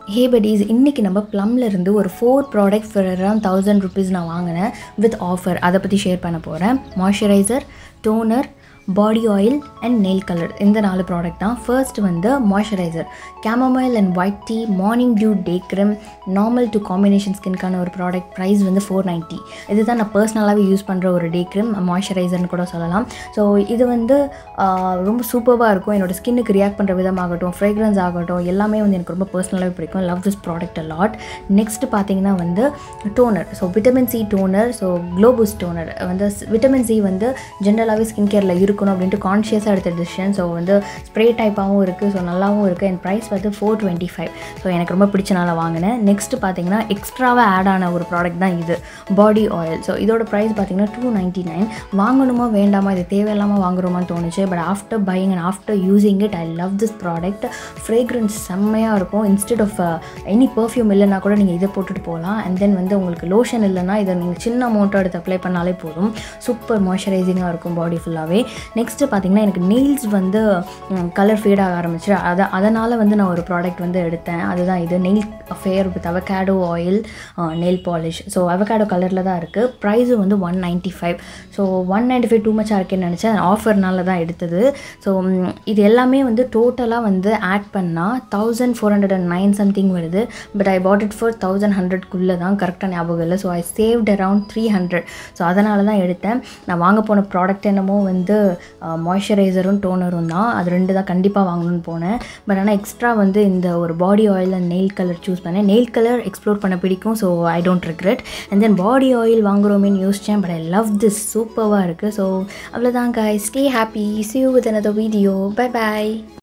ஹே buddies இன்றைக்கி நம்ம ப்ளம்ல இருந்து ஒரு four product for around thousand rupees நான் வாங்கினேன் வித் ஆஃபர் அதை பற்றி ஷேர் பண்ண போகிறேன் moisturiser toner body oil and nail colour இந்த நாலு ப்ராடக்ட் தான் ஃபர்ஸ்ட் வந்து moisturiser chamomile and white tea morning dew day cream normal to combination ஸ்கின்கான ஒரு ப்ராடக்ட் ப்ரைஸ் வந்து ஃபோர் நைன்ட்டி இதுதான் நான் பர்சனலாகவே யூஸ் பண்ணுற ஒரு டே க்ரிம் மாய்ஸ்சரைசர்னு கூட சொல்லலாம் ஸோ இது வந்து ஆஹ், ரொம்ப சூப்பராக இருக்கும் என்னோட ஸ்கின்னுக்கு ரியாக்ட் பண்ணுற விதமாகட்டும் ஃப்ரேக்ரன்ஸ் ஆகட்டும் எல்லாமே வந்து எனக்கு ரொம்ப பர்சனலாகவே பிடிக்கும் love this product lot next பார்த்தீங்கன்னா வந்து toner so vitamin C toner so glow boost toner வந்து விட்டமின் சி வந்து ஜென்ரலாகவே ஸ்கின் கேரில் இருக்கணும் அப்படின்ட்டு கான்ஷியஸாக எடுத்த டிசிஷன் ஸோ வந்து ஸ்ப்ரே டைப்பாகவும் இருக்குது ஸோ நல்லாவும் இருக்குது என் ப்ரைஸ் வந்து ஃபோர் டுவெண்ட்டி ஃபைவ் ஸோ எனக்கு ரொம்ப பிடிச்சனால வாங்கினேன் நெக்ஸ்ட் பார்த்தீங்கன்னா எக்ஸ்ட்ராவாக ஆட் ஆன ஒரு ப்ராடக்ட் தான் இது பாடி ஆயில் ஸோ இதோட ப்ரைஸ் பார்த்தீங்கன்னா டூ நைன்ட்டி நைன் வாங்கணுமா வேண்டாமா இது தேவையில்லாமல் வாங்குறோமான்னு தோணுச்சு but after buying and after using it I love this product fragrance செம்மையாக இருக்கும் இன்ஸ்டெட் ஆஃப் எனி பர்ஃப்யூம் இல்லைனா கூட நீங்கள் இதை போட்டுட்டு போகலாம் அண்ட் தென் வந்து உங்களுக்கு லோஷன் இல்லைன்னா இதை நீங்கள் சின்ன அமௌண்ட்டாக எடுத்து அப்ளை பண்ணாலே போதும் சூப்பர் மாய்ஸ்சரைசிங்காக இருக்கும் பாடி ஃபுல்லாகவே நெக்ஸ்ட்டு பார்த்தீங்கன்னா எனக்கு நெயில்ஸ் வந்து கலர் ஃபேட் ஆக ஆரம்பிச்சு அதை அதனால் வந்து நான் ஒரு ப்ராடக்ட் வந்து எடுத்தேன் அதுதான் இது nail fair with avocado oil nail polish so avocado கலரில் தான் இருக்குது ப்ரைஸு வந்து one ninety five so one ninety five too மச்சாக இருக்கேன்னு நினச்சேன் ஆஃபர்னால தான் எடுத்தது ஸோ இது எல்லாமே வந்து டோட்டலாக வந்து ஆட் பண்ணால் thousand four hundred and nine something வருது but I put it for thousand ஹண்ட்ரட்குள்ளே தான் கரெக்டாக ஞாபகம் இல்லை so I saved around three hundred so அதனால தான் எடுத்தேன் நான் வாங்க போன ப்ராடக்ட் என்னமோ வந்து மாய்ஸ்சரைசரும் டோனரும் தான் அது ரெண்டு தான் கண்டிப்பாக வாங்கணும்னு போனேன் பட் ஆனால் எக்ஸ்ட்ரா வந்து இந்த ஒரு body oil and nail colour choose பண்ணேன் நெயில் கலர் எக்ஸ்ப்ளோர் பண்ண பிடிக்கும் so I don't regret and then body oil வாங்குறோமேன்னு யோசித்தேன் பட் ஐ லவ் திஸ் சூப்பராக இருக்குது ஸோ அவ்வளோதான் guys stay happy see you with another video bye bye